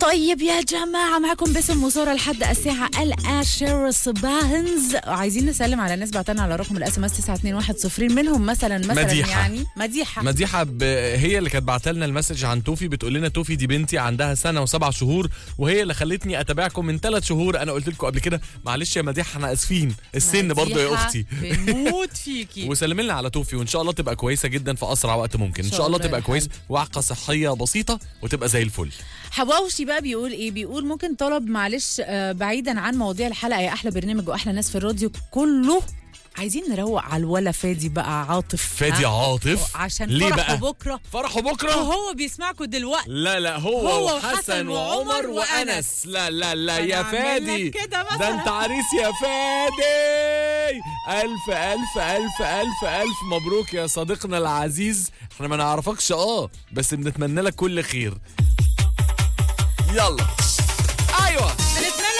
طيب يا جماعة معكم باسم وسارة لحد الساعة العاشرة صباحا عايزين نسلم على الناس بعتنا على رقم الاس ام اس 921 منهم مثلا مثلا مديحة. يعني مديحة مديحه ب... هي اللي كانت بعت لنا المسج عن توفي بتقول لنا توفي دي بنتي عندها سنه وسبع شهور وهي اللي خلتني اتابعكم من ثلاث شهور انا قلت لكم قبل كده معلش يا مديحه احنا اسفين السن برضه يا مديحة، اختي بنموت فيكي وسلم لنا على توفي وان شاء الله تبقى كويسه جدا في اسرع وقت ممكن ان شاء الله الله تبقى يا كويس وعقه صحيه بسيطه وتبقى زي الفل حواوشي بقى بيقول ايه بيقول ممكن طلب معلش آه، بعيدا عن مواضيع الحلقه يا احلى برنامج واحلى ناس في الراديو كله عايزين نروق على الولا فادي بقى عاطف فادي ها؟ عاطف عشان ليه فرحه بقى بكره فرحه بكره وهو بيسمعكم دلوقتي لا لا هو, هو وحسن وحسن وعمر وعمر وانس وأنس. لا لا لا يا أنا أعمل فادي لك كده مثلا. ده انت عريس يا فادي الف الف الف الف الف مبروك يا صديقنا العزيز احنا ما نعرفكش اه بس بنتمنى لك كل خير يلا